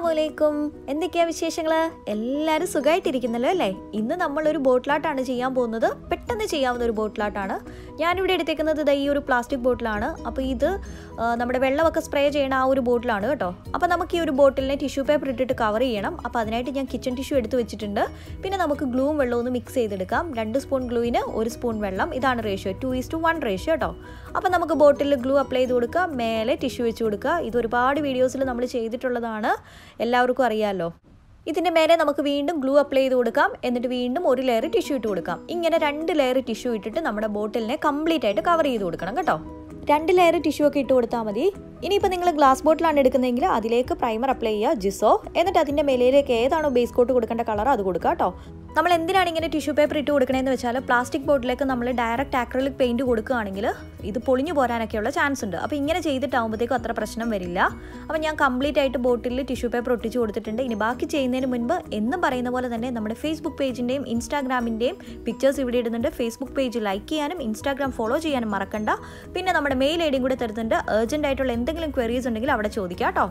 അസ്സലാമലൈക്കും എന്തൊക്കെയാ വിശേഷങ്ങൾ എല്ലാവരും സുഖമായിട്ടിരിക്കുന്നല്ലോ അല്ലേ ഇന്ന് നമ്മളൊരു ബോട്ടിലാട്ടാണ് ചെയ്യാൻ പോകുന്നത് പെട്ടെന്ന് ചെയ്യാവുന്ന ഒരു ബോട്ടിലാട്ടാണ് ഞാനിവിടെ എടുത്തേക്കുന്നത് ദാ ഈ ഒരു പ്ലാസ്റ്റിക് ബോട്ടിലാണ് അപ്പോൾ ഇത് ആ, നമ്മുടെ വെള്ളമൊക്കെ സ്പ്രേ ചെയ്യണ ആ ഒരു ബോട്ടിലാണ് കേട്ടോ അപ്പോൾ നമുക്ക് ഈ ഒരു ബോട്ടിലിനെ ടിഷ്യൂ പേപ്പർ ഇട്ടിട്ട് കവർ ചെയ്യണം അപ്പോൾ അതിനായിട്ട് ഞാൻ കിച്ചൺ ടിഷ്യൂ എടുത്ത് വെച്ചിട്ടുണ്ട് പിന്നെ നമുക്ക് ഗ്ലൂവും വെള്ളവും ഒന്ന് മിക്സ് ചെയ്തെടുക്കാം രണ്ട് സ്പൂൺ ഗ്ലൂവിന് ഒരു സ്പൂൺ വെള്ളം ഇതാണ് ratio two is two one ratio കേട്ടോ അപ്പോൾ നമുക്ക് ബോട്ടിൽ ഗ്ലൂ അപ്ലൈ ചെയ്ത് കൊടുക്കുക മേലെ ടിഷ്യൂ വെച്ച് കൊടുക്കുക ഇത് ഒരുപാട് വീഡിയോസിൽ നമ്മൾ ചെയ്തിട്ടുള്ളതാണ് എല്ലാവർക്കും അറിയാമല്ലോ ഇതിൻ്റെ മേലെ നമുക്ക് വീണ്ടും ഗ്ലൂ അപ്ലൈ ചെയ്ത് കൊടുക്കാം എന്നിട്ട് വീണ്ടും ഒരു ലെയർ ടിഷ്യൂ ഇട്ട് കൊടുക്കാം ഇങ്ങനെ രണ്ട് ലെയർ ടിഷ്യൂ ഇട്ടിട്ട് നമ്മുടെ ബോട്ടിലിനെ കംപ്ലീറ്റ് ആയിട്ട് കവർ ചെയ്ത് കൊടുക്കണം കേട്ടോ രണ്ട് ലെയർ ടിഷ്യൂ ഒക്കെ ഇട്ട് കൊടുത്താൽ മതി ഇനിയിപ്പോൾ നിങ്ങൾ ഗ്ലാസ് ബോട്ടിലാണ് എടുക്കുന്നതെങ്കിൽ അതിലേക്ക് പ്രൈമർ അപ്ലൈ ചെയ്യുക ജിസോ എന്നിട്ട് അതിൻ്റെ മേലേക്ക് ഏതാണോ ബേസ് കോട്ട് കൊടുക്കേണ്ട കളർ അത് കൊടുക്കുക കേട്ടോ നമ്മൾ എന്തിനാണ് ഇങ്ങനെ ടിഷ്യൂ പേപ്പർ ഇട്ട് കൊടുക്കണമെന്ന് വെച്ചാൽ പ്ലാസ്റ്റിക് ബോട്ടിലേക്ക് നമ്മൾ ഡയറക്റ്റ് ആക്രലിക് പെയിൻറ് കൊടുക്കുകയാണെങ്കിൽ ഇത് പൊളിഞ്ഞു പോരാനൊക്കെയുള്ള ചാൻസ് ഉണ്ട് അപ്പോൾ ഇങ്ങനെ ചെയ്തിട്ടാകുമ്പോഴത്തേക്കും അത്ര പ്രശ്നം വരില്ല അപ്പോൾ ഞാൻ കംപ്ലീറ്റ് ആയിട്ട് ബോട്ടിൽ ടിഷ്യൂ പേപ്പർ ഒട്ടിച്ച് കൊടുത്തിട്ടുണ്ട് ഇനി ബാക്കി ചെയ്യുന്നതിന് മുൻപ് എന്നും പറയുന്ന പോലെ തന്നെ നമ്മുടെ ഫേസ്ബുക്ക് പേജിൻ്റെയും ഇൻസ്റ്റാഗ്രാമിൻ്റെയും പിക്ചേഴ്സ് ഇവിടെ ഇടുന്നുണ്ട് ഫേസ്ബുക്ക് പേജ് ലൈക്ക് ചെയ്യാനും ഇൻസ്റ്റാഗ്രാം ഫോളോ ചെയ്യാനും മറക്കണ്ട പിന്നെ നമ്മുടെ മെയിൽ ഐ ഡിയും കൂടെ തരുന്നുണ്ട് അർജൻറ്റ് ആയിട്ടുള്ള എന്തെങ്കിലും ക്വയറീസ് ഉണ്ടെങ്കിൽ അവിടെ ചോദിക്കാം കേട്ടോ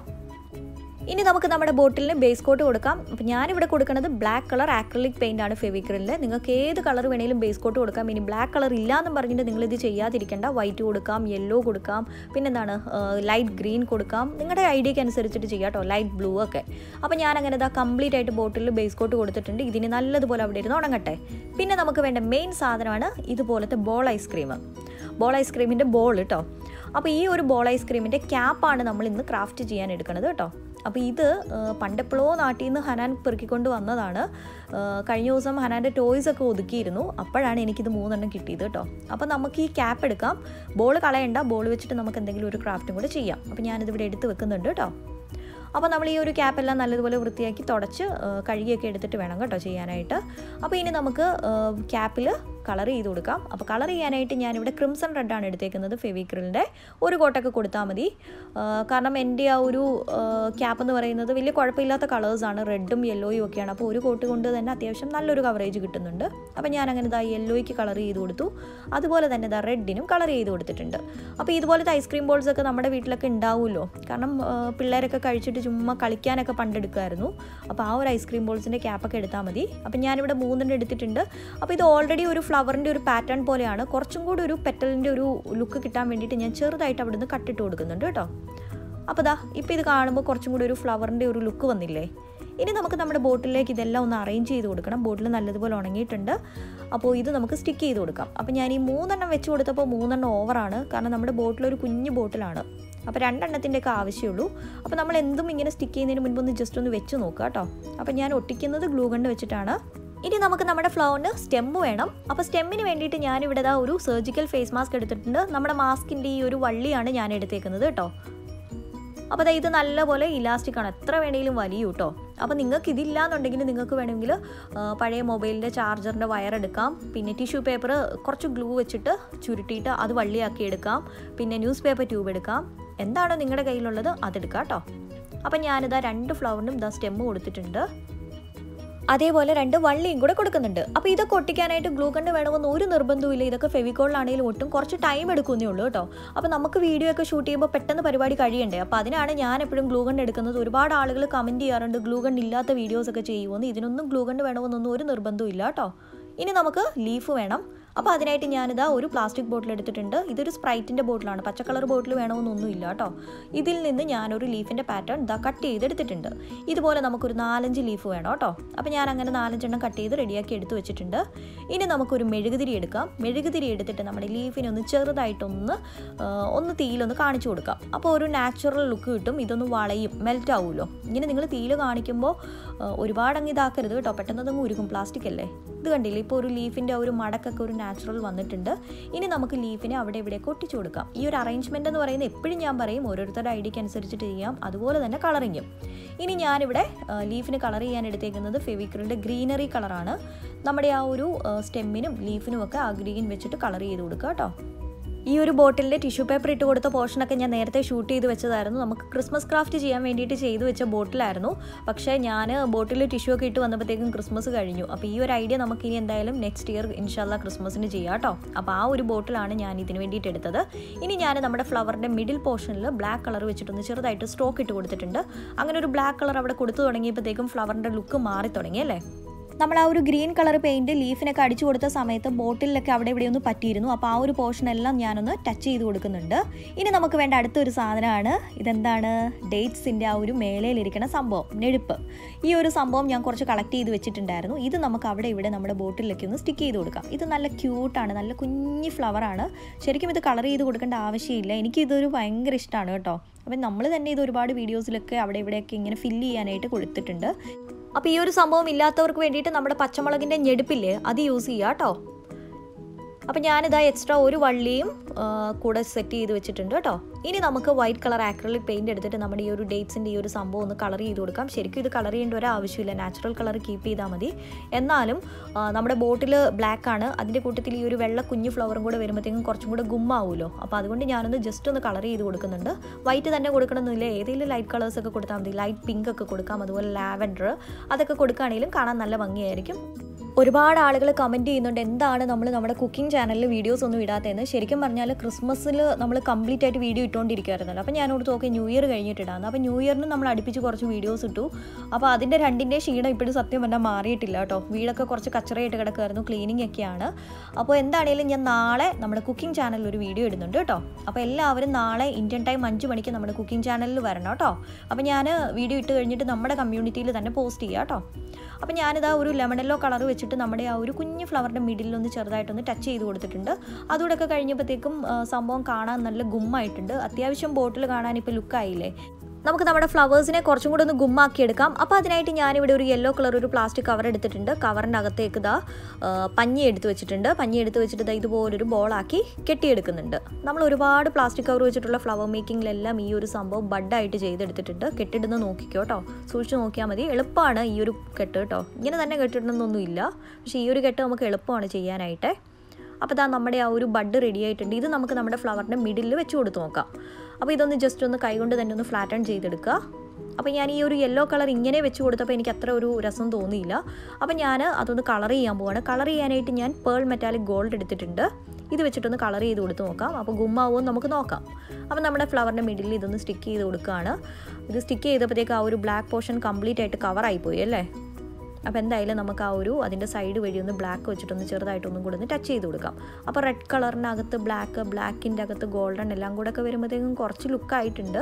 ഇനി നമുക്ക് നമ്മുടെ ബോട്ടിലിന് ബേസ് കോട്ട് കൊടുക്കാം അപ്പോൾ ഞാനിവിടെ കൊടുക്കുന്നത് ബ്ലാക്ക് കളർ ആക്രലിക് പെയിൻ്റ് ആണ് ഫെവിക്രിലിൽ നിങ്ങൾക്ക് ഏത് കളർ വേണേലും ബേസ് കോട്ട് കൊടുക്കാം ഇനി ബ്ലാക്ക് കളർ ഇല്ലാന്നും പറഞ്ഞിട്ട് നിങ്ങൾ ഇത് ചെയ്യാതിരിക്കേണ്ട വൈറ്റ് കൊടുക്കാം യെല്ലോ കൊടുക്കാം പിന്നെന്താണ് ലൈറ്റ് ഗ്രീൻ കൊടുക്കാം നിങ്ങളുടെ ഐഡിയക്ക് അനുസരിച്ചിട്ട് ചെയ്യാം കേട്ടോ ലൈറ്റ് ബ്ലൂ ഒക്കെ അപ്പോൾ ഞാൻ അങ്ങനെ ഇതാ കംപ്ലീറ്റ് ആയിട്ട് ബോട്ടിലിൽ ബേസ് കോട്ട് കൊടുത്തിട്ടുണ്ട് ഇതിന് നല്ലതുപോലെ അവിടെ ഇരുന്ന് ഉണങ്ങട്ടെ പിന്നെ നമുക്ക് വേണ്ട മെയിൻ സാധനമാണ് ഇതുപോലത്തെ ബോൾ ഐസ്ക്രീം ബോൾ ഐസ്ക്രീമിൻ്റെ ബോൾ കേട്ടോ അപ്പോൾ ഈ ഒരു ബോൾ ഐസ്ക്രീമിൻ്റെ ക്യാപ്പാണ് നമ്മൾ ഇന്ന് ക്രാഫ്റ്റ് ചെയ്യാൻ എടുക്കുന്നത് കേട്ടോ അപ്പോൾ ഇത് ആ, പണ്ടെപ്പോഴോ നാട്ടിൽ നിന്ന് ഹനാൻ പെറുക്കിക്കൊണ്ട് വന്നതാണ് ആ, കഴിഞ്ഞ ദിവസം ഹനാൻ്റെ ടോയ്സ് ഒക്കെ ഒതുക്കിയിരുന്നു അപ്പോഴാണ് എനിക്കിത് മൂന്നെണ്ണം കിട്ടിയത് കേട്ടോ അപ്പോൾ നമുക്ക് ഈ ക്യാപ്പ് എടുക്കാം ബോൾ കളയണ്ട ബോൾ വെച്ചിട്ട് നമുക്ക് എന്തെങ്കിലും ഒരു ക്രാഫ്റ്റും കൂടെ ചെയ്യാം അപ്പോൾ ഞാനിതിവിടെ എടുത്ത് വെക്കുന്നുണ്ട് കേട്ടോ അപ്പോൾ നമ്മൾ ഈ ഒരു ക്യാപ്പെല്ലാം നല്ലതുപോലെ വൃത്തിയാക്കി തുടച്ച് ആ, കഴുകിയൊക്കെ എടുത്തിട്ട് വേണം കേട്ടോ ചെയ്യാനായിട്ട് അപ്പോൾ ഇനി നമുക്ക് ക്യാപ്പിൽ കളർ ചെയ്ത് കൊടുക്കാം അപ്പോൾ കളർ ചെയ്യാനായിട്ട് ഞാനിവിടെ ക്രിംസൺ റെഡാണ് എടുത്തേക്കുന്നത് ഫെവിക്രിലിൻ്റെ ഒരു കോട്ടൊക്കെ കൊടുത്താൽ മതി ആ, കാരണം എൻ്റെ ആ ഒരു ക്യാപ്പ് എന്ന് പറയുന്നത് വലിയ കുഴപ്പമില്ലാത്ത കളേഴ്സാണ് റെഡും യെല്ലോയും ഒക്കെയാണ് അപ്പോൾ ഒരു കോട്ട് കൊണ്ട് തന്നെ അത്യാവശ്യം നല്ലൊരു കവറേജ് കിട്ടുന്നുണ്ട് അപ്പോൾ ഞാൻ അങ്ങനെ ഇതാ യെല്ലോയ്ക്ക് കളർ ചെയ്ത് കൊടുത്തു അതുപോലെ തന്നെ ഇതാ റെഡിനും കളർ ചെയ്ത് കൊടുത്തിട്ടുണ്ട് അപ്പോൾ ഇതുപോലത്തെ ഐസ്ക്രീം ബോൾസ് ഒക്കെ നമ്മുടെ വീട്ടിലൊക്കെ ഉണ്ടാവുമല്ലോ കാരണം ആ, പിള്ളേരൊക്കെ കഴിച്ചിട്ട് ചുമ്മാ കളിക്കാനൊക്കെ പണ്ടെടുക്കുമായിരുന്നു അപ്പോൾ ആ ഒരു ഐസ്ക്രീം ബോൾസിൻ്റെ ക്യാപ്പൊക്കെ എടുത്താൽ മതി അപ്പോൾ ഞാനിവിടെ മൂന്നെണ്ണം എടുത്തിട്ടുണ്ട് അപ്പോൾ ഇത് ഓൾറെഡി ഒരു ഫ്ലവറിൻ്റെ ഒരു പാറ്റേൺ പോലെയാണ് കുറച്ചും കൂടി ഒരു പെറ്റലിൻ്റെ ഒരു ലുക്ക് കിട്ടാൻ വേണ്ടിയിട്ട് ഞാൻ ചെറുതായിട്ട് അവിടുന്ന് കട്ടിട്ട് കൊടുക്കുന്നുണ്ട് കേട്ടോ അപ്പോൾ ദാ ഇപ്പോൾ ഇത് കാണുമ്പോൾ കുറച്ചും കൂടി ഒരു ഫ്ലവറിൻ്റെ ഒരു ലുക്ക് വന്നില്ലേ ഇനി നമുക്ക് നമ്മുടെ ബോട്ടിലേക്ക് ഇതെല്ലാം ഒന്ന് അറേഞ്ച് ചെയ്ത് കൊടുക്കണം ബോട്ടിൽ നല്ലതുപോലെ ഉണങ്ങിയിട്ടുണ്ട് അപ്പോൾ ഇത് നമുക്ക് സ്റ്റിക്ക് ചെയ്ത് കൊടുക്കാം അപ്പോൾ ഞാൻ ഈ മൂന്നെണ്ണം വെച്ച് കൊടുത്തപ്പോൾ മൂന്നെണ്ണം ഓവറാണ് കാരണം നമ്മുടെ ബോട്ടിൽ ഒരു കുഞ്ഞു ബോട്ടിലാണ് അപ്പോൾ രണ്ടെണ്ണത്തിൻ്റെ ഒക്കെ ആവശ്യമുള്ളൂ അപ്പോൾ നമ്മൾ എന്തും ഇങ്ങനെ സ്റ്റിക്ക് ചെയ്യുന്നതിന് മുൻപ് ഒന്ന് ജസ്റ്റ് ഒന്ന് വെച്ച് നോക്കുക കേട്ടോ അപ്പോൾ ഞാൻ ഒട്ടിക്കുന്നത് ഗ്ലൂ ഗണ്ണ് വെച്ചിട്ടാണ് ഇനി നമുക്ക് നമ്മുടെ ഫ്ലവറിന് സ്റ്റെമ്മ് വേണം അപ്പോൾ സ്റ്റെമ്മിന് വേണ്ടിയിട്ട് ഞാനിവിടെ ദാ ഒരു സർജിക്കൽ ഫേസ് മാസ്ക് എടുത്തിട്ടുണ്ട് നമ്മുടെ മാസ്കിൻ്റെ ഈ ഒരു വള്ളിയാണ് ഞാൻ എടുത്തേക്കുന്നത് കേട്ടോ അപ്പോൾ ദാ ഇത് നല്ലപോലെ ഇലാസ്റ്റിക് ആണ് എത്ര വേണമെങ്കിലും വലിയ കേട്ടോ അപ്പോൾ നിങ്ങൾക്ക് ഇതില്ല എന്നുണ്ടെങ്കിൽ നിങ്ങൾക്ക് വേണമെങ്കിൽ ആ, പഴയ മൊബൈലിൻ്റെ ചാർജറിൻ്റെ വയർ എടുക്കാം പിന്നെ ടിഷ്യൂ പേപ്പർ കുറച്ച് ഗ്ലൂ വെച്ചിട്ട് ചുരുട്ടിയിട്ട് അത് വള്ളിയാക്കി എടുക്കാം പിന്നെ ന്യൂസ് പേപ്പർ ട്യൂബ് എടുക്കാം എന്താണോ നിങ്ങളുടെ കയ്യിലുള്ളത് അതെടുക്കാം കേട്ടോ അപ്പം ഞാനിതാ രണ്ട് ഫ്ലവറിനും ഇതാ സ്റ്റെമ്മ് കൊടുത്തിട്ടുണ്ട് അതേപോലെ രണ്ട് വള്ളിയും കൂടെ കൊടുക്കുന്നുണ്ട് അപ്പോൾ ഇതൊക്കെ ഒട്ടിക്കാനായിട്ട് ഗ്ലൂ കണ്ട് വേണമെന്ന് ഒരു നിർബന്ധവും ഇല്ല ഇതൊക്കെ ഫെവിക്കോളിലാണെങ്കിലും ഒട്ടും കുറച്ച് ടൈം എടുക്കുന്നേ ഉള്ളൂ കേട്ടോ അപ്പോൾ നമുക്ക് വീഡിയോ ഒക്കെ ഷൂട്ട് ചെയ്യുമ്പോൾ പെട്ടെന്ന് പരിപാടി കഴിയണ്ടേ അപ്പോൾ അതിനാണ് ഞാൻ എപ്പോഴും ഗ്ലൂ കണ്ട് എടുക്കുന്നത് ഒരുപാട് ആളുകൾ കമൻറ്റ് ചെയ്യാറുണ്ട് ഗ്ലൂ കണ്ട് ഇല്ലാത്ത വീഡിയോസ് ഒക്കെ ചെയ്യുമെന്ന് ഇതിനൊന്നും ഗ്ലൂ കണ്ട് വേണമെന്നൊന്നും ഒരു നിർബന്ധവും ഇല്ല കേട്ടോ ഇനി നമുക്ക് ലീഫ് വേണം അപ്പോൾ അതിനായിട്ട് ഞാനിതാ ഒരു പ്ലാസ്റ്റിക് ബോട്ടിൽ എടുത്തിട്ടുണ്ട് ഇതൊരു സ്പ്രൈറ്റിൻ്റെ ബോട്ടിലാണ് പച്ച കളർ ബോട്ടിൽ വേണമെന്നൊന്നും ഇല്ല കേട്ടോ ഇതിൽ നിന്ന് ഞാനൊരു ലീഫിൻ്റെ പാറ്റേൺ ഇതാ കട്ട് ചെയ്തെടുത്തിട്ടുണ്ട് ഇതുപോലെ നമുക്കൊരു നാലഞ്ച് ലീഫ് വേണം കേട്ടോ അപ്പോൾ ഞാൻ അങ്ങനെ നാലഞ്ചെണ്ണം കട്ട് ചെയ്ത് റെഡിയാക്കി എടുത്ത് വെച്ചിട്ടുണ്ട് ഇനി നമുക്കൊരു മെഴുകുതിരി എടുക്കാം മെഴുകുതിരി എടുത്തിട്ട് നമ്മുടെ ലീഫിനെ ഒന്ന് ചെറുതായിട്ടൊന്ന് ആ, ഒന്ന് തീയിലൊന്ന് കാണിച്ചു കൊടുക്കാം അപ്പോൾ ഒരു നാച്ചുറൽ ലുക്ക് കിട്ടും ഇതൊന്ന് വളയും മെൽറ്റ് ആവുമല്ലോ ഇങ്ങനെ നിങ്ങൾ തീയിൽ കാണിക്കുമ്പോൾ ആ, ഒരുപാട് അങ്ങ് ഇതാക്കരുത് കേട്ടോ പെട്ടെന്ന് അതങ്ങ് ഉരുക്കും പ്ലാസ്റ്റിക് അല്ലേ ഇത് കണ്ടില്ലേ ഇപ്പോൾ ഒരു ലീഫിൻ്റെ ഒരു മടക്കൊക്കെ ഒരു നാച്ചുറൽ വന്നിട്ടുണ്ട് ഇനി നമുക്ക് ലീഫിനെ അവിടെ ഇവിടെയൊക്കെ ഒട്ടിച്ചു കൊടുക്കാം ഈ ഒരു അറേഞ്ച്മെൻ്റ് എന്ന് പറയുന്നത് എപ്പോഴും ഞാൻ പറയും ഓരോരുത്തരുടെ ഐഡിയക്ക് അനുസരിച്ചിട്ട് ചെയ്യാം അതുപോലെ തന്നെ കളറിങ്ങും ഇനി ഞാനിവിടെ ആ, ലീഫിന് കളർ ചെയ്യാൻ എടുത്തേക്കുന്നത് ഫെവിക്രിലിൻ്റെ ഗ്രീനറി കളറാണ് നമ്മുടെ ആ ഒരു സ്റ്റെമ്മിനും ലീഫിനും ഒക്കെ ആ ഗ്രീൻ വെച്ചിട്ട് കളർ ചെയ്ത് കൊടുക്കുക കേട്ടോ ഈ ഒരു ബോട്ടിലിൻ്റെ ടിഷ്യൂ പേപ്പർ ഇട്ട് കൊടുത്ത പോർഷനൊക്കെ ഞാൻ നേരത്തെ ഷൂട്ട് ചെയ്ത് വെച്ചതായിരുന്നു നമുക്ക് ക്രിസ്മസ് ക്രാഫ്റ്റ് ചെയ്യാൻ വേണ്ടിയിട്ട് ചെയ്ത് വെച്ച ബോട്ടിലായിരുന്നു പക്ഷേ ഞാൻ ബോട്ടിൽ ടിഷ്യൂ ഒക്കെ ഇട്ട് വന്നപ്പോഴത്തേക്കും ക്രിസ്മസ് കഴിഞ്ഞു അപ്പോൾ ഈ ഒരു ഐഡിയ നമുക്ക് ഇനി എന്തായാലും നെക്സ്റ്റ് ഇയർ ഇൻഷാല്ല ക്രിസ്മസിന് ചെയ്യാം കേട്ടോ അപ്പോൾ ആ ഒരു ബോട്ടിലാണ് ഞാൻ ഇതിന് വേണ്ടിയിട്ട് എടുത്തത് ഇനി ഞാൻ നമ്മുടെ ഫ്ലവറിൻ്റെ മിഡിൽ പോർഷനിൽ ബ്ലാക്ക് കളർ വെച്ചിട്ടൊന്ന് ചെറുതായിട്ട് സ്ട്രോക്ക് ഇട്ട് കൊടുത്തിട്ടുണ്ട് അങ്ങനെ ഒരു ബ്ലാക്ക് കളർ അവിടെ കൊടുത്തു തുടങ്ങിയപ്പോഴത്തേക്കും ഫ്ലവറിൻ്റെ ലുക്ക് മാറി തുടങ്ങി അല്ലേ നമ്മൾ ആ ഒരു ഗ്രീൻ കളർ പെയിൻറ്റ് ലീഫിനൊക്കെ അടിച്ചു കൊടുത്ത സമയത്ത് ബോട്ടിലൊക്കെ അവിടെ ഇവിടെ ഒന്ന് പറ്റിയിരുന്നു അപ്പോൾ ആ ഒരു പോർഷൻ എല്ലാം ഞാനൊന്ന് ടച്ച് ചെയ്ത് കൊടുക്കുന്നുണ്ട് ഇനി നമുക്ക് വേണ്ട അടുത്തൊരു സാധനമാണ് ഇതെന്താണ് ഡേറ്റ്സിൻ്റെ ആ ഒരു മേലയിലിരിക്കുന്ന സംഭവം നെഴുപ്പ് ഈ ഒരു സംഭവം ഞാൻ കുറച്ച് കളക്ട് ചെയ്ത് വെച്ചിട്ടുണ്ടായിരുന്നു ഇത് നമുക്ക് അവിടെ ഇവിടെ നമ്മുടെ ബോട്ടിലേക്ക് ഒന്ന് സ്റ്റിക്ക് ചെയ്ത് കൊടുക്കാം ഇത് നല്ല ക്യൂട്ടാണ് നല്ല കുഞ്ഞി ഫ്ലവറാണ് ശരിക്കും ഇത് കളർ ചെയ്ത് കൊടുക്കേണ്ട ആവശ്യമില്ല എനിക്കിതൊരു ഭയങ്കര ഇഷ്ടമാണ് കേട്ടോ അപ്പം നമ്മൾ തന്നെ ഇത് ഒരുപാട് വീഡിയോസിലൊക്കെ അവിടെ ഇവിടെയൊക്കെ ഇങ്ങനെ ഫില്ല് ചെയ്യാനായിട്ട് കൊടുത്തിട്ടുണ്ട് അപ്പോൾ ഈ ഒരു സംഭവം ഇല്ലാത്തവർക്ക് വേണ്ടിയിട്ട് നമ്മുടെ പച്ചമുളകിൻ്റെ ഞെടുപ്പില്ലേ അത് യൂസ് ചെയ്യുക കേട്ടോ അപ്പോൾ ഞാനിതാ എക്സ്ട്രാ ഒരു വള്ളിയും കൂടെ സെറ്റ് ചെയ്ത് വെച്ചിട്ടുണ്ട് കേട്ടോ ഇനി നമുക്ക് വൈറ്റ് കളർ ആക്രലിക് പെയിൻറ് എടുത്തിട്ട് നമ്മുടെ ഈ ഒരു ഡേറ്റ്സിൻ്റെ ഈ ഒരു സംഭവം ഒന്ന് കളർ ചെയ്ത് കൊടുക്കാം ശരിക്കും ഇത് കളർ ചെയ്യേണ്ട ഒരു ആവശ്യമില്ല നാച്ചുറൽ കളർ കീപ്പ് ചെയ്താൽ മതി എന്നാലും നമ്മുടെ ബോട്ടിൽ ബ്ലാക്ക് ആണ് അതിൻ്റെ കൂട്ടത്തിൽ ഈ ഒരു വെള്ള കുഞ്ഞു ഫ്ലവറും കൂടെ വരുമ്പോഴത്തേക്കും കുറച്ചും കൂടെ ഗുമ്മാവുമല്ലോ അപ്പോൾ അതുകൊണ്ട് ഞാനൊന്ന് ജസ്റ്റ് ഒന്ന് കളർ ചെയ്ത് കൊടുക്കുന്നുണ്ട് വൈറ്റ് തന്നെ കൊടുക്കണമെന്നില്ല ഏതെങ്കിലും ലൈറ്റ് കളേഴ്സ് ഒക്കെ കൊടുത്താൽ മതി ലൈറ്റ് പിങ്ക് ഒക്കെ കൊടുക്കാം അതുപോലെ ലാവൻഡർ അതൊക്കെ കൊടുക്കുകയാണെങ്കിലും കാണാൻ നല്ല ഭംഗിയായിരിക്കും ഒരുപാട് ആളുകൾ കമൻറ്റ് ചെയ്യുന്നുണ്ട് എന്താണ് നമ്മൾ നമ്മുടെ കുക്കിംഗ് ചാനലിൽ വീഡിയോസ് ഒന്നും ഇടാത്തതെന്ന് ശരിക്കും പറഞ്ഞാൽ ക്രിസ്മസിൽ നമ്മൾ കംപ്ലീറ്റ് ആയിട്ട് വീഡിയോ ഇട്ടുകൊണ്ടിരിക്കുമായിരുന്നല്ലോ അപ്പോൾ ഞാനോട് നോക്കി ന്യൂ ഇയർ കഴിഞ്ഞിട്ടിടാന്ന് അപ്പോൾ ന്യൂ ഇയറിന് നമ്മൾ അടുപ്പിച്ച് കുറച്ച് വീഡിയോസ് ഇട്ടു അപ്പോൾ അതിൻ്റെ രണ്ടിൻ്റെ ക്ഷീണം ഇപ്പോഴും സത്യം പറഞ്ഞാൽ മാറിയിട്ടില്ല കേട്ടോ വീടൊക്കെ കുറച്ച് കച്ചറയായിട്ട് കിടക്കുമായിരുന്നു ക്ലീനിങ് ഒക്കെയാണ് അപ്പോൾ എന്താണെങ്കിലും ഞാൻ നാളെ നമ്മുടെ കുക്കിംഗ് ചാനലിൽ ഒരു വീഡിയോ ഇടുന്നുണ്ട് കേട്ടോ അപ്പോൾ എല്ലാവരും നാളെ ഇന്ത്യൻ ടൈം അഞ്ച് മണിക്ക് നമ്മുടെ കുക്കിംഗ് ചാനലിൽ വരണം കേട്ടോ അപ്പോൾ ഞാൻ വീഡിയോ ഇട്ട് കഴിഞ്ഞിട്ട് നമ്മുടെ കമ്മ്യൂണിറ്റിയിൽ തന്നെ പോസ്റ്റ് ചെയ്യാം കേട്ടോ അപ്പോൾ ഞാനിതാ ഒരു ലെമൺ യെല്ലോ കളർ വെച്ചിട്ട് നമ്മുടെ ആ ഒരു കുഞ്ഞു ഫ്ലവറിൻ്റെ മിഡിലൊന്ന് ചെറുതായിട്ടൊന്ന് ടച്ച് ചെയ്ത് കൊടുത്തിട്ടുണ്ട് അതുകൂടെയൊക്കെ കഴിഞ്ഞപ്പോഴത്തേക്കും സംഭവം കാണാൻ നല്ല ഗുമ്മായിട്ടുണ്ട് അത്യാവശ്യം ബോട്ടിൽ കാണാൻ ഇപ്പോൾ ലുക്കായില്ലേ നമുക്ക് നമ്മുടെ ഫ്ലവേഴ്സിനെ കുറച്ചും കൂടെ ഒന്ന് ഗുമ്മാക്കി എടുക്കാം അപ്പോൾ അതിനായിട്ട് ഞാനിവിടെ ഒരു യെല്ലോ കളർ ഒരു പ്ലാസ്റ്റിക് കവർ എടുത്തിട്ടുണ്ട് കവറിൻ്റെ അകത്തേക്ക് ഇതാ പഞ്ഞി എടുത്ത് വെച്ചിട്ടുണ്ട് പഞ്ഞി എടുത്ത് വെച്ചിട്ട് ഇതാ ഇതുപോലൊരു ബോളാക്കി കെട്ടിയെടുക്കുന്നുണ്ട് നമ്മൾ ഒരുപാട് പ്ലാസ്റ്റിക് കവർ വെച്ചിട്ടുള്ള ഫ്ലവർ മേക്കിങ്ങിലെല്ലാം ഈ ഒരു സംഭവം ബഡായിട്ട് ചെയ്തെടുത്തിട്ടുണ്ട് കെട്ടിടുന്ന നോക്കിക്കോ കേട്ടോ സൂക്ഷിച്ച് നോക്കിയാൽ മതി എളുപ്പമാണ് ഈ ഒരു കെട്ട് കേട്ടോ ഇങ്ങനെ തന്നെ കെട്ടിടണമെന്നൊന്നുമില്ല പക്ഷേ ഈ ഒരു കെട്ട് നമുക്ക് എളുപ്പമാണ് ചെയ്യാനായിട്ട് അപ്പോൾ ഇതാ നമ്മുടെ ആ ഒരു ബഡ് റെഡി ആയിട്ടുണ്ട് ഇത് നമുക്ക് നമ്മുടെ ഫ്ലവറിൻ്റെ മിഡിൽ വെച്ച് കൊടുത്ത് നോക്കാം അപ്പോൾ ഇതൊന്ന് ജസ്റ്റ് ഒന്ന് കൈകൊണ്ട് തന്നെ ഒന്ന് ഫ്ലാറ്റൺ ചെയ്തെടുക്കുക അപ്പോൾ ഞാൻ ഈ ഒരു യെല്ലോ കളർ ഇങ്ങനെ വെച്ച് കൊടുത്തപ്പോൾ എനിക്ക് അത്ര ഒരു രസം തോന്നിയില്ല അപ്പോൾ ഞാൻ അതൊന്ന് കളർ ചെയ്യാൻ പോവാണ് കളർ ചെയ്യാനായിട്ട് ഞാൻ പേൾ മെറ്റാലിക് ഗോൾഡ് എടുത്തിട്ടുണ്ട് ഇത് വെച്ചിട്ടൊന്ന് കളർ ചെയ്ത് കൊടുത്ത് നോക്കാം അപ്പോൾ ഗുമ്മാവോ നമുക്ക് നോക്കാം അപ്പോൾ നമ്മുടെ ഫ്ലവറിൻ്റെ മിഡിൽ ഇതൊന്ന് സ്റ്റിക്ക് ചെയ്ത് കൊടുക്കുകയാണ് ഇത് സ്റ്റിക്ക് ചെയ്തപ്പോഴത്തേക്ക് ആ ഒരു ബ്ലാക്ക് പോർഷൻ കംപ്ലീറ്റ് ആയിട്ട് കവറായി പോയി അല്ലേ അപ്പോൾ എന്തായാലും നമുക്ക് ആ ഒരു അതിൻ്റെ സൈഡ് വഴി ഒന്ന് ബ്ലാക്ക് വെച്ചിട്ടൊന്ന് ചെറുതായിട്ടൊന്നും കൂടെ ഒന്ന് ടച്ച് ചെയ്ത് കൊടുക്കാം അപ്പോൾ റെഡ് കളറിനകത്ത് ബ്ലാക്ക് ബ്ലാക്കിൻ്റെ അകത്ത് ഗോൾഡൻ എല്ലാം കൂടെ ഒക്കെ വരുമ്പോഴത്തേക്കും കുറച്ച് ലുക്കായിട്ടുണ്ട്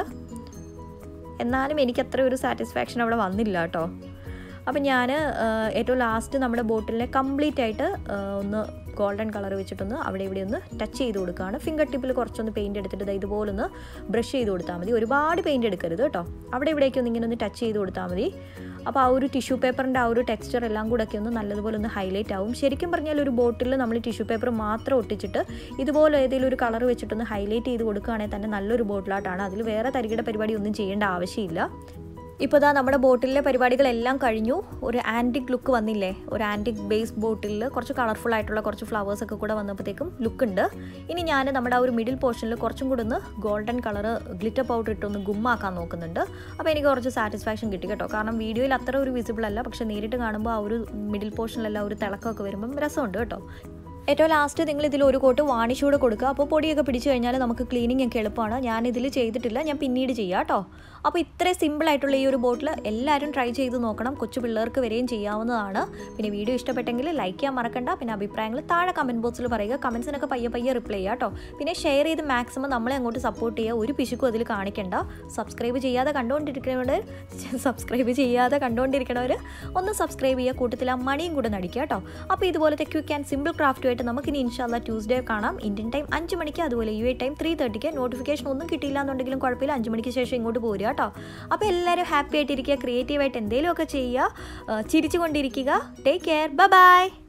എന്നാലും എനിക്ക് അത്ര ഒരു സാറ്റിസ്ഫാക്ഷൻ അവിടെ വന്നില്ല കേട്ടോ അപ്പം ഞാൻ ഏറ്റവും ലാസ്റ്റ് നമ്മുടെ ബോട്ടിലിനെ കംപ്ലീറ്റ് ആയിട്ട് ഒന്ന് ഗോൾഡൻ കളർ വെച്ചിട്ടൊന്ന് അവിടെ ഇവിടെ ഒന്ന് ടച്ച് ചെയ്ത് കൊടുക്കുകയാണ് ഫിംഗർ ടിപ്പിൽ കുറച്ചൊന്ന് പെയിൻറ്റ് എടുത്തിട്ട് ഇതുപോലൊന്ന് ബ്രഷ് ചെയ്ത് കൊടുത്താൽ മതി ഒരുപാട് പെയിൻറ്റ് എടുക്കരുത് കേട്ടോ അവിടെ ഇവിടേക്ക് ഒന്ന് ഇങ്ങനെ ഒന്ന് ടച്ച് ചെയ്ത് കൊടുത്താൽ മതി അപ്പോൾ ആ ഒരു ടിഷ്യൂ പേപ്പറിൻ്റെ ആ ഒരു ടെക്സ്ചർ എല്ലാം കൂടെ ഒക്കെ ഒന്ന് നല്ലതുപോലെ ഒന്ന് ഹൈലൈറ്റ് ആവും ശരിക്കും പറഞ്ഞാൽ ഒരു ബോട്ടിൽ നമ്മൾ ടിഷ്യൂ പേപ്പർ മാത്രം ഒട്ടിച്ചിട്ട് ഇതുപോലെ ഏതെങ്കിലും ഒരു കളർ വെച്ചിട്ടൊന്ന് ഹൈലൈറ്റ് ചെയ്ത് കൊടുക്കുകയാണെങ്കിൽ തന്നെ നല്ലൊരു ബോട്ടിലായിട്ടാണ് അതിൽ വേറെ തരികിട പരിപാടി ഒന്നും ചെയ്യേണ്ട ആവശ്യമില്ല ഇപ്പോൾ ഇതാ നമ്മുടെ ബോട്ടിലെ പരിപാടികളെല്ലാം കഴിഞ്ഞു ഒരു ആൻറ്റിക് ലുക്ക് വന്നില്ലേ ഒരു ആൻറ്റിക് ബേസ് ബോട്ടിൽ കുറച്ച് കളർഫുൾ ആയിട്ടുള്ള കുറച്ച് ഫ്ലവേഴ്സ് ഒക്കെ കൂടെ വന്നപ്പോഴത്തേക്കും ലുക്ക് ഉണ്ട് ഇനി ഞാൻ നമ്മുടെ ആ ഒരു മിഡിൽ പോർഷനിൽ കുറച്ചും കൂടെ ഒന്ന് ഗോൾഡൻ കളർ ഗ്ലിറ്റർ പൗഡർ ഇട്ടൊന്ന് ഗുമ്മാക്കാൻ നോക്കുന്നുണ്ട് അപ്പോൾ എനിക്ക് കുറച്ച് സാറ്റിസ്ഫാക്ഷൻ കിട്ടി കേട്ടോ കാരണം വീഡിയോയിൽ അത്ര ഒരു വിസിബിൾ അല്ല പക്ഷേ നേരിട്ട് കാണുമ്പോൾ ആ ഒരു മിഡിൽ പോർഷനിലെല്ലാം ഒരു തിളക്കമൊക്കെ വരുമ്പം രസമുണ്ട് കേട്ടോ ഏറ്റവും ലാസ്റ്റ് നിങ്ങൾ ഇതിൽ ഒരു കോട്ട് വാണിഷ് കൂടെ കൊടുക്കുക അപ്പോൾ പൊടിയൊക്കെ പിടിച്ചു കഴിഞ്ഞാൽ നമുക്ക് ക്ലീനിങ് ഒക്കെ എളുപ്പമാണ് ഞാൻ ഇതിൽ ചെയ്തിട്ടില്ല ഞാൻ പിന്നീട് ചെയ്യാം കേട്ടോ അപ്പോൾ ഇത്രയും സിമ്പിളായിട്ടുള്ള ഈ ഒരു ബോട്ടിൽ എല്ലാവരും ട്രൈ ചെയ്ത് നോക്കണം കൊച്ചു പിള്ളേർക്ക് വരെയും ചെയ്യാവുന്നതാണ് പിന്നെ വീഡിയോ ഇഷ്ടപ്പെട്ടെങ്കിൽ ലൈക്ക് ചെയ്യാൻ മറക്കണ്ട പിന്നെ അഭിപ്രായങ്ങൾ താഴെ കമൻറ്റ് ബോക്സിൽ പറയുക കമൻസിനൊക്കെ പയ്യെ പയ്യെ റിപ്ലൈ ചെയ്യുക കേട്ടോ പിന്നെ ഷെയർ ചെയ്ത് മാക്സിമം നമ്മളെ അങ്ങോട്ട് സപ്പോർട്ട് ചെയ്യുക ഒരു പിശുക്കും അതിൽ കാണിക്കണ്ട സബ്സ്ക്രൈബ് ചെയ്യാതെ കണ്ടുകൊണ്ടിരിക്കുന്നവർ സബ്സ്ക്രൈബ് ചെയ്യാതെ കണ്ടുകൊണ്ടിരിക്കണവർ ഒന്ന് സബ്സ്ക്രൈബ് ചെയ്യുക കൂട്ടത്തിൽ ആ മണിയും കൂടെ നടിക്കുക കേട്ടോ അപ്പോൾ ഇതുപോലത്തെ ക്വിക്ക് ആൻഡ് സിമ്പിൾ ക്രാഫ്റ്റുമായിട്ട് നമുക്കിനി ഇൻഷാല്ല ട്യൂസ്ഡേ കാണാം ഇന്ത്യൻ ടൈം അഞ്ച് മണിക്ക് അതുപോലെ യു എ ടൈം ത്രീ തേർട്ടിക്ക് നോട്ടിഫിക്കേഷൻ ഒന്നും കിട്ടിയില്ല എന്നുണ്ടെങ്കിലും കുഴപ്പമില്ല അഞ്ച് മണിക്ക് ശേഷം ഇങ്ങോട്ട് പോരുക കേട്ടോ അപ്പോൾ എല്ലാവരും ഹാപ്പി ആയിട്ടിരിക്കുക ക്രിയേറ്റീവായിട്ട് എന്തെങ്കിലുമൊക്കെ ചെയ്യുക ചിരിച്ചുകൊണ്ടിരിക്കുക ടേക്ക് കെയർ ബൈ